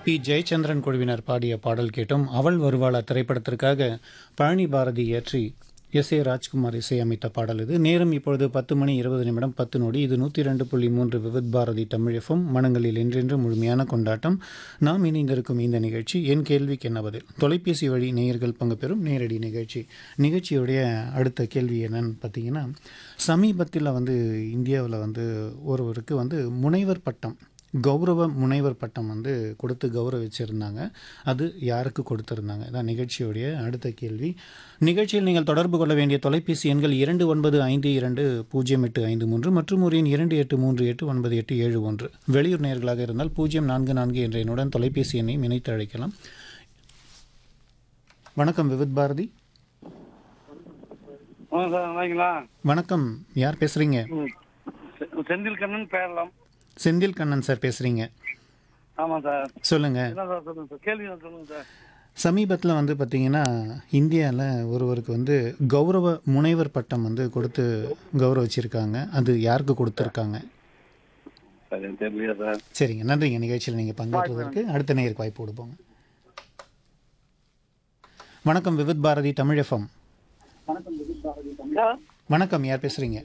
B Jayachandran குழுவினர் பாடிய பாடல் கேட்டோம் அவள் வருவாளா திரைப்படத்திற்காக பழனி பாரதி இயற்றி எஸ் ஏ ராஜ்குமார் இசையமைத்த பாடல் இது நேரம் இப்பொழுது பத்து மணி இருபது நிமிடம் பத்து நொடி இது நூற்றி ரெண்டு புள்ளி மூன்று விவித் பாரதி தமிழஃபம் மனங்களில் என்றென்று முழுமையான கொண்டாட்டம் நாம் இணைந்திருக்கும் இந்த நிகழ்ச்சி என் கேள்விக்கு என்ன பதில் தொலைபேசி வழி நேயர்கள் பங்கு பெறும் நேரடி நிகழ்ச்சி நிகழ்ச்சியுடைய அடுத்த கேள்வி என்னன்னு பார்த்தீங்கன்னா சமீபத்தில் வந்து இந்தியாவில் வந்து ஒருவருக்கு வந்து முனைவர் பட்டம் கௌரவ முனைவர் பட்டம் வந்து கொடுத்து கௌரவிச்சிருந்தாங்க அது யாருக்கு கொடுத்திருந்தாங்க இதான் நிகழ்ச்சியுடைய அடுத்த கேள்வி நிகழ்ச்சியில் நீங்கள் தொடர்பு கொள்ள வேண்டிய தொலைபேசி எண்கள் இரண்டு ஒன்பது ஐந்து இரண்டு பூஜ்ஜியம் எட்டு ஐந்து மூன்று மற்றும் ஒரு எண் இரண்டு எட்டு மூன்று எட்டு ஒன்பது எட்டு ஏழு ஒன்று வெளியூர் நேர்களாக இருந்தால் பூஜ்ஜியம் நான்கு நான்கு என்ற எண்ணுடன் தொலைபேசி எண்ணையும் இணைத்து அழைக்கலாம் வணக்கம் விவித் பாரதி ஆ சார் நல்லாங்களா வணக்கம் யார் பேசுகிறீங்க ம் செ- செந்தில் கண்ணன் பேரலாம் செந்தில் கண்ணன் சார் பேசுகிறீங்க ஆமாம் சார் சொல்லுங்கள் என்ன சார் சொல்லுங்க சார் கேள்வி என்ன சொல்லுங்க சார் சமீபத்தில் வந்து பார்த்திங்கன்னா இந்தியாவில் ஒருவருக்கு வந்து கௌரவ முனைவர் பட்டம் வந்து கொடுத்து கௌரவிச்சிருக்காங்க அது யாருக்கு கொடுத்துருக்காங்க சார் எனக்கு தெரியலையா சார் சரிங்க நன்றிங்க நிகழ்ச்சியில் நீங்கள் பங்கேற்றதற்கு அடுத்த நேருக்கு வாய்ப்பு கொடுப்போங்க வணக்கம் விவித் பாரதி தமிழ் எஃப்எம் வணக்கம் யார் பேசுகிறீங்க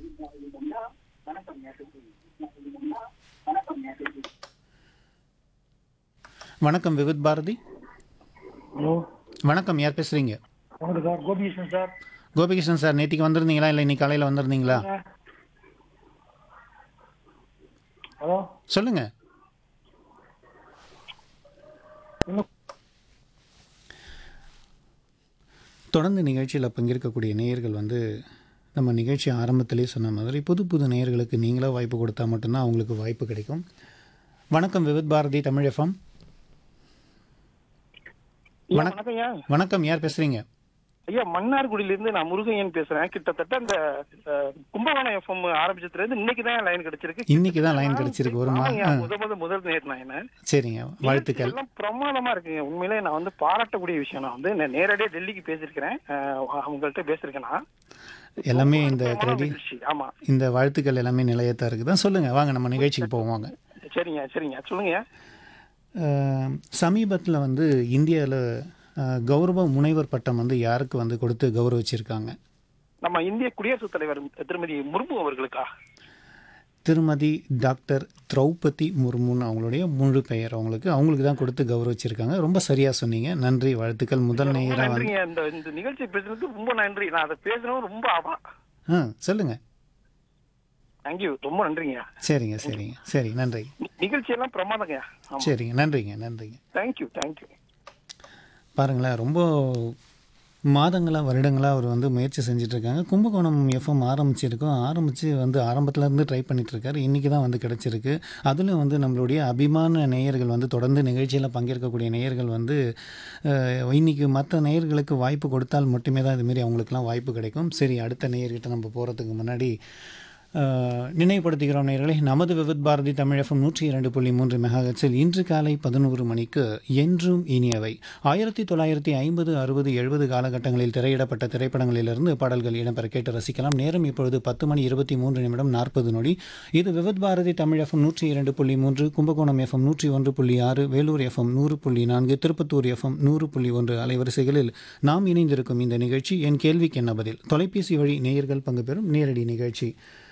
வணக்கம் விவித் பாரதி ஹலோ வணக்கம் யார் பேசுகிறீங்க வணக்கம் sir Gopikrishnan sir Gopikrishnan sir நேற்றுக்கு வந்திருந்தீங்களா இல்லை இன்னைக்கு காலையில் வந்திருந்தீங்களா ஹலோ சொல்லுங்க இன்னும் தொடர்ந்து நிகழ்ச்சியில் பங்கேற்கக்கூடிய நேயர்கள் வந்து நம்ம நிகழ்ச்சி ஆரம்பத்திலே சொன்ன மாதிரி புது புது நேயர்களுக்கு நீங்களா வாய்ப்பு கொடுத்தா மட்டும்தான் அவங்களுக்கு வாய்ப்பு கிடைக்கும் வணக்கம் விவித் பாரதி தமிழ் எஃப்எம் ஐயா, வணக்- வணக்கம் ஐயா வணக்கம் யார் பேசுறீங்க ஐயா மன்னார்குடியிலிருந்து நான் முருகையன் பேசுறேன் கிட்டத்தட்ட இந்த அஹ், கும்பகோணம் எஃப்எம் ஆரம்பிச்சதுல இருந்து இன்னைக்கு தான் லைன் கிடைச்சிருக்கு இன்னைக்கு தான் லைன் கிடைச்சிருக்கு ஒரு மா ஆமாங்க, ஆ, முத முத முதல் நேர் நான் என்ன சரிங்க வாழ்த்துக்கள் எல்லாம் பிரமாதமா இருக்குங்க உண்மையிலே நான் வந்து பாராட்டக்கூடிய விஷயம் நான் வந்து நான் நேரடியா டெல்லிக்கு பேசியிருக்கிறேன் அஹ், அவங்கள்ட்ட பேசியிருக்கேன் நான் எல்லாமே இந்த பிரமாதமான கிரெடி மகிழ்ச்சி. ஆமா இந்த வாழ்த்துக்கள் எல்லாமே நிலையத்தான் இருக்குது தான் சொல்லுங்கள் வாங்க நம்ம நிகழ்ச்சிக்கு போவோங்க சரிங்க சரிங்க சொல்லுங்க சமீபத்தில் வந்து இந்தியாவில் கௌரவ முனைவர் பட்டம் வந்து யாருக்கு வந்து கொடுத்து கௌரவிச்சிருக்காங்க நம்ம இந்திய குடியரசுத் தலைவர் திருமதி முர்மு அவர்களுக்கா திருமதி டாக்டர் திரௌபதி முர்முன்னு அவங்களுடைய முழு பெயர் அவங்களுக்கு அவங்களுக்கு தான் கொடுத்து கௌரவிச்சிருக்காங்க ரொம்ப சரியா சொன்னீங்க நன்றி வாழ்த்துக்கள் முதல் ரொம்ப நேயராக வந்து நன்றிங்க இந்த இந்த நிகழ்ச்சி பேசுறதுக்கு ரொம்ப நன்றி நான் அதை பேசணும் ரொம்ப ஆவா ஆ சொல்லுங்க தேங்க்யூ ரொம்ப நன்றிங்க சரிங்க சரிங்க சரி நன்றி நி- நிகழ்ச்சி எல்லாம் பிரமாதங்க ஆமா சரிங்க நன்றிங்க நன்றிங்க தேங்க்யூ தேங்க்யூ பாருங்களேன் ரொம்ப மாதங்களாக வருடங்களாக அவர் வந்து முயற்சி செஞ்சுட்டு இருக்காங்க கும்பகோணம் எஃப்எம் ஆரம்பிச்சிருக்கோம் ஆரம்பித்து வந்து ஆரம்பத்துல இருந்து ட்ரை பண்ணிட்டு இருக்காரு இன்றைக்கி தான் வந்து கிடச்சிருக்கு அதிலும் வந்து நம்மளுடைய அபிமான நேயர்கள் வந்து தொடர்ந்து நிகழ்ச்சியில் பங்கேற்கக்கூடிய நேயர்கள் வந்து அஹ், இன்னைக்கு மற்ற நேயர்களுக்கு வாய்ப்பு கொடுத்தால் மட்டுமே தான் இதுமாரி அவங்களுக்குலாம் வாய்ப்பு கிடைக்கும் சரி அடுத்த நேயர்கிட்ட நம்ம போகிறதுக்கு முன்னாடி அஹ், நினைவுபடுத்துகிறோம் நேயர்களே நமது விவித் பாரதி தமிழகம் நூற்றி இரண்டு புள்ளி மூன்று மெகாஹெட்ஸில் இன்று காலை பதினோரு மணிக்கு என்றும் இனியவை ஆயிரத்தி தொள்ளாயிரத்தி ஐம்பது அறுபது எழுபது காலகட்டங்களில் திரையிடப்பட்ட திரைப்படங்களிலிருந்து பாடல்கள் இடம்பெற கேட்டு ரசிக்கலாம் நேரம் இப்பொழுது பத்து மணி இருபத்தி மூன்று நிமிடம் நாற்பது நொடி இது விவித் பாரதி தமிழ் எஃப்எம் நூற்றி இரண்டு புள்ளி மூன்று கும்பகோணம் எஃப்எம் நூற்றி ஒன்று புள்ளி ஆறு வேலூர் எஃப்எம் நூறு புள்ளி நான்கு திருப்பத்தூர் எஃப்எம் நூறு புள்ளி ஒன்று அலைவரிசைகளில் நாம் இணைந்திருக்கும் இந்த நிகழ்ச்சி என் கேள்விக்கு என்ன பதில் தொலைபேசி வழி நேயர்கள் பங்கு பெறும் நேரடி நிகழ்ச்சி